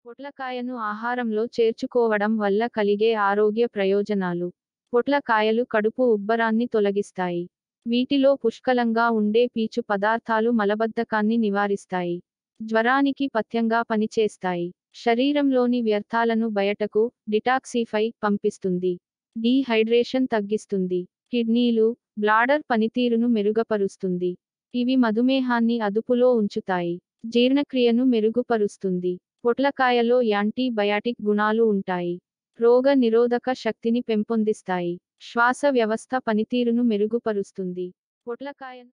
పొట్లకాయను ఆహారంలో చేర్చుకోవడం వల్ల కలిగే ఆరోగ్య ప్రయోజనాలు పొట్లకాయలు కడుపు ఉబ్బరాన్ని తొలగిస్తాయి వీటిలో పుష్కలంగా ఉండే పీచు పదార్థాలు మలబద్ధకాన్ని నివారిస్తాయి జ్వరానికి పథ్యంగా పనిచేస్తాయి శరీరంలోని వ్యర్థాలను బయటకు డిటాక్సిఫై పంపిస్తుంది డీహైడ్రేషన్ తగ్గిస్తుంది కిడ్నీలు బ్లాడర్ పనితీరును మెరుగుపరుస్తుంది ఇవి మధుమేహాన్ని అదుపులో ఉంచుతాయి జీర్ణక్రియను మెరుగుపరుస్తుంది పొట్లకాయలో యాంటీబయాటిక్ గుణాలు ఉంటాయి రోగ నిరోధక శక్తిని పెంపొందిస్తాయి శ్వాస వ్యవస్థ పనితీరును మెరుగుపరుస్తుంది పొట్లకాయ